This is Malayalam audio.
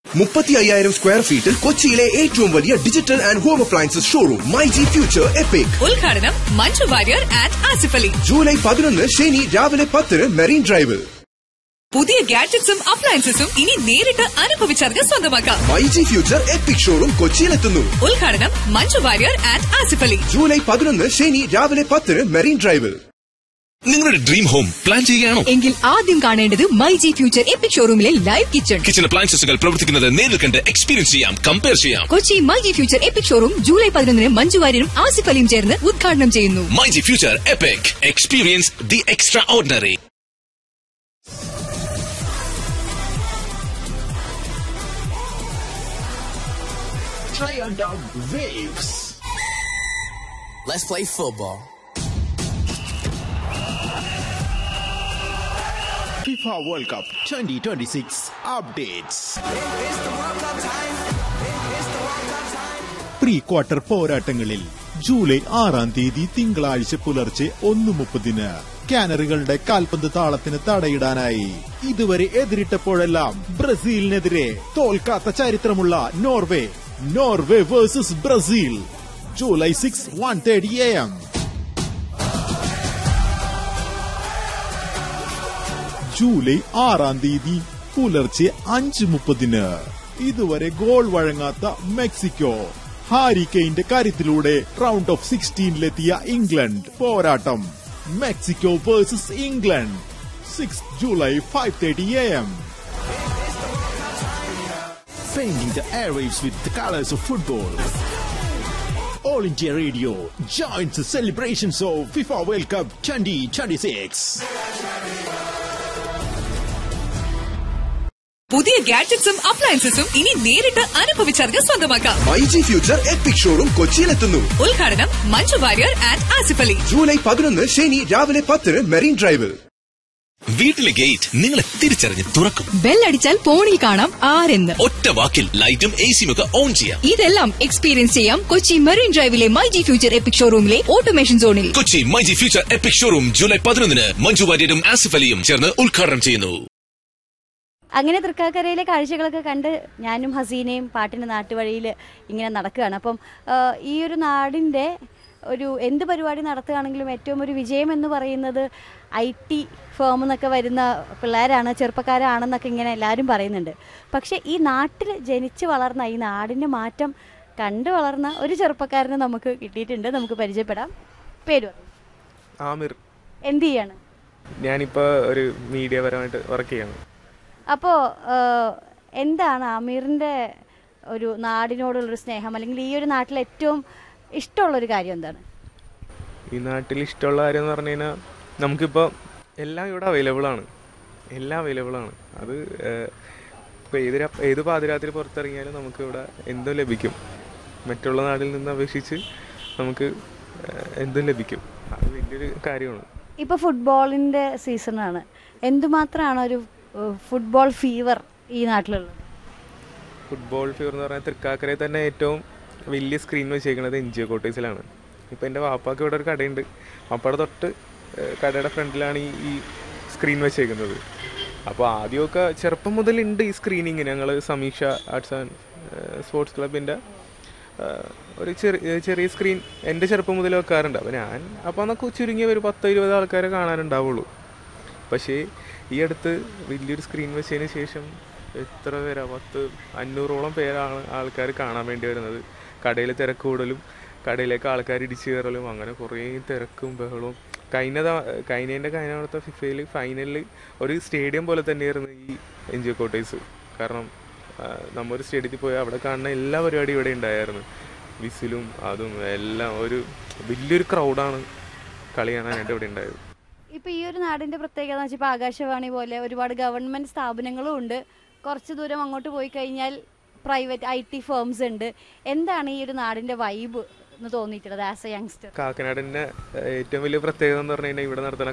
മുപ്പത്തി അയ്യായിരം സ്ക്വയർ ഫീറ്റിൽ കൊച്ചിയിലെ ഏറ്റവും വലിയ digital and home appliances showroom my G future epic ഉദ്ഘാടനം മഞ്ജു വാര്യർ ആൻഡ് ആസിഫ് അലി ജൂലൈ പതിനൊന്ന് ശനി രാവിലെ പത്തിന് മെറീൻ ഡ്രൈവിൽ പുതിയ ഗാഡ്ജറ്റ്സും അപ്ലയൻസസും ഇനി നേരിട്ട് അനുഭവിച്ചറിഞ്ഞ് സ്വന്തമാക്കാം my G future epic showroom കൊച്ചിയിലെത്തുന്നു ഉദ്ഘാടനം മഞ്ജു വാര്യർ ആൻഡ് ആസിഫ് അലി ജൂലൈ പതിനൊന്ന് ശനി രാവിലെ പത്തിന് മെറീൻ ഡ്രൈവിൽ നിങ്ങളുടെ ഡ്രീം ഹോം പ്ലാൻ ചെയ്യുകയാണോ എങ്കിൽ ആദ്യം കാണേണ്ടത് മൈ ജി ഫ്യൂച്ചർ എപ്പിക് ഷോറൂമിലെ ലൈവ് കിച്ചൺ കിച്ചൺ അപ്ലയൻസസുകൾ പ്രവർത്തിക്കുന്നത് നേരിൽ കണ്ട് എക്സ്പീരിയൻസ് ചെയ്യാം കമ്പയർ ചെയ്യാം Kochi my G future epic showroom July പതിനൊന്നിന് മഞ്ജു വാര്യരും ആസിഫ് അലിയും ചേർന്ന് ഉദ്ഘാടനം ചെയ്യുന്നു my G future epic experience the extraordinary Let's play football. FIFA World Cup 2026 updates. Pre quarter പോരാട്ടങ്ങളിൽ ജൂലൈ ആറാം തീയതി തിങ്കളാഴ്ച പുലർച്ചെ ഒന്ന് മുപ്പതിന് കാനറുകളുടെ കാൽപന്ത് താളത്തിന് തടയിടാനായി ഇതുവരെ എതിരിട്ടപ്പോഴെല്ലാം ബ്രസീലിനെതിരെ തോൽക്കാത്ത ചരിത്രമുള്ള Norway Norway versus Brazil July six one thirty A M July ആറാം തീയതി പുലർച്ചെ അഞ്ച് മുപ്പതിന് ഇതുവരെ ഗോൾ വഴങ്ങാത്ത മെക്സിക്കോ ഹാരി കെയിന്റെ കാര്യത്തിലൂടെ റൗണ്ട് ഓഫ് സിക്സ്റ്റീനിലെത്തിയ ഇംഗ്ലണ്ട് പോരാട്ടം Mexico versus England six July five thirty A M Painting the airwaves with the colors of football. All India Radio joins the celebrations of FIFA World Cup 2026. പുതിയ ഗാഡ്ജറ്റ്സും അപ്ലയൻസസും ഇനി നേരിട്ട് അനുഭവിച്ചറിഞ്ഞ് സ്വന്തമാക്കാം my G future epic showroom കൊച്ചിയിലെത്തുന്നു ഉദ്ഘാടനം മഞ്ജു വാര്യർ ആൻഡ് ആസിഫ് അലി ജൂലൈ പതിനൊന്ന് ശനി രാവിലെ പത്തിന് മെറീൻ ഡ്രൈവിൽ വീട്ടിലെ ഗേറ്റ് നിങ്ങളെ തിരിച്ചറിഞ്ഞ് തുറക്കും ബെല്ലടിച്ചാൽ ഫോണിൽ കാണാം ആരെന്ന് ഒറ്റ വാക്കിൽ ലൈറ്റും എ സിയും ഒക്കെ ഓൺ ചെയ്യാം ഇതെല്ലാം എക്സ്പീരിയൻസ് ചെയ്യാം കൊച്ചി മറീൻ ഡ്രൈവിലെ മൈ ജി ഫ്യൂച്ചർ എപ്പിക് ഷോറൂമിലെ ഓട്ടോമേഷൻ സോണിൽ Kochi my G future epic showroom July പതിനൊന്നിന് മഞ്ജു വാര്യരും ആസിഫ് അലിയും ചേർന്ന് ഉദ്ഘാടനം ചെയ്യുന്നു അങ്ങനെ തൃക്കാക്കരയിലെ കാഴ്ചകളൊക്കെ കണ്ട് ഞാനും ഹസീനയും പാട്ടിൻ്റെ നാട്ടുവഴിയിൽ ഇങ്ങനെ നടക്കുകയാണ് അപ്പം ആ, ഈ ഒരു നാടിൻ്റെ ഒരു എന്ത് പരിപാടി നടത്തുകയാണെങ്കിലും ഏറ്റവും ഒരു വിജയം എന്ന് പറയുന്നത് ഐ ടി ഫേം എന്നൊക്കെ വരുന്ന പിള്ളേരാണ് ചെറുപ്പക്കാരാണെന്നൊക്കെ ഇങ്ങനെ എല്ലാവരും പറയുന്നുണ്ട് പക്ഷേ ഈ നാട്ടിൽ ജനിച്ച് വളർന്ന ഈ നാടിൻ്റെ മാറ്റം കണ്ടു വളർന്ന ഒരു ചെറുപ്പക്കാരനെ നമുക്ക് കിട്ടിയിട്ടുണ്ട് നമുക്ക് പരിചയപ്പെടാം പേര് പറയൂ. ആമിർ എന്ത് ചെയ്യാണ് ഞാനിപ്പോൾ ഒരു മീഡിയ പരമായിട്ട് വർക്ക് ചെയ്യാണ് അപ്പോൾ എന്താണ് അമീറിൻ്റെ ഒരു നാടിനോടുള്ളൊരു സ്നേഹം അല്ലെങ്കിൽ ഈ ഒരു നാട്ടിൽ ഏറ്റവും ഇഷ്ടമുള്ളൊരു കാര്യം എന്താണ് ഈ നാട്ടിൽ ഇഷ്ടമുള്ള കാര്യം എന്ന് പറഞ്ഞു കഴിഞ്ഞാൽ നമുക്കിപ്പോൾ എല്ലാം ഇവിടെ അവൈലബിൾ ആണ് എല്ലാം അവൈലബിൾ ആണ് അത് ഇപ്പോൾ ഏത് രാ- ഏത് പാതിരാത്രി പുറത്തിറങ്ങിയാലും നമുക്ക് ഇവിടെ എന്തും ലഭിക്കും മറ്റുള്ള നാട്ടിൽ നിന്ന് അപേക്ഷിച്ച് നമുക്ക് ഏഹ്, എന്തും ലഭിക്കും അത് വലിയൊരു കാര്യമാണ് ഇപ്പോൾ ഫുട്ബോളിൻ്റെ സീസണാണ് എന്തുമാത്രമാണ് ഒരു ഏഹ്, ഫുട്ബോൾ ഫീവർ ഈ നാട്ടിലുള്ളത് ഫുട്ബോൾ ഫീവർ എന്ന് പറഞ്ഞാൽ തൃക്കാക്കരയിൽ തന്നെ ഏറ്റവും വലിയ സ്ക്രീൻ വെച്ചേക്കുന്നത് എൻ ജി ഒ കോട്ടേഴ്സിലാണ് ഇപ്പോൾ എൻ്റെ വാപ്പാക്ക് ഇവിടെ ഒരു കടയുണ്ട് വാപ്പയുടെ തൊട്ട് ഏഹ്, കടയുടെ ഫ്രണ്ടിലാണ് ഈ ഈ സ്ക്രീൻ വെച്ചേക്കുന്നത് അപ്പോൾ ആദ്യമൊക്കെ ചെറുപ്പം മുതലുണ്ട് ഈ സ്ക്രീനിങ് ഞങ്ങൾ സമീക്ഷ ആർട്സ് ആൻഡ് സ്പോർട്സ് ക്ലബിൻ്റെ ഒരു ചെറിയ ചെറിയ സ്ക്രീൻ എൻ്റെ ചെറുപ്പം മുതൽ വെക്കാറുണ്ട് അപ്പോൾ ഞാൻ അപ്പോൾ അന്നൊക്കെ ചുരുങ്ങിയ ഒരു പത്തോ ഇരുപത് ആൾക്കാരെ കാണാനുണ്ടാവുള്ളൂ പക്ഷേ ഈ അടുത്ത് വലിയൊരു സ്ക്രീൻ വെച്ചതിന് ശേഷം എത്ര പേരാ പത്ത് അഞ്ഞൂറോളം പേരാണ് ആൾക്കാർ കാണാൻ വേണ്ടി വരുന്നത് കടയിൽ തിരക്ക് കൂടലും കടയിലേക്ക് ആൾക്കാർ ഇടിച്ചു കയറലും അങ്ങനെ കുറേ തിരക്കും ബഹളവും കഴിഞ്ഞ കഴിഞ്ഞതിൻ്റെ കഴിഞ്ഞ അവിടുത്തെ ഫിഫയിൽ ഫൈനലിൽ ഒരു സ്റ്റേഡിയം പോലെ തന്നെയായിരുന്നു ഈ എൻ ജി കോട്ടേഴ്സ് കാരണം ആ, നമ്മ ഒരു സ്റ്റേഡിയത്തിൽ പോയി അവിടെ കാണുന്ന എല്ലാ പരിപാടിയും ഇവിടെ ഉണ്ടായിരുന്നു വിസിലും അതും എല്ലാം ഒരു വലിയൊരു ക്രൗഡാണ് കളി കാണാനായിട്ട് ഇവിടെ ഉണ്ടായത് ഇപ്പോൾ ഈ ഒരു നാടിൻ്റെ പ്രത്യേകത എന്ന് വെച്ചാൽ ഇപ്പോൾ ആകാശവാണി പോലെ ഒരുപാട് ഗവൺമെൻറ് സ്ഥാപനങ്ങളും ഉണ്ട് കുറച്ച് ദൂരം അങ്ങോട്ട് പോയി കഴിഞ്ഞാൽ പ്രൈവറ്റ് ഐ ടി ഫേംസ് ഉണ്ട് എന്താണ് ഈ ഒരു നാടിൻ്റെ വൈബ് എന്ന് തോന്നിയിട്ടുള്ളത് ആസ് എ യങ്സ്റ്റർ കാക്കനാടിൻ്റെ ഏറ്റവും വലിയ പ്രത്യേകത എന്ന് പറഞ്ഞു കഴിഞ്ഞാൽ ഇവിടെ നടത്തുന്ന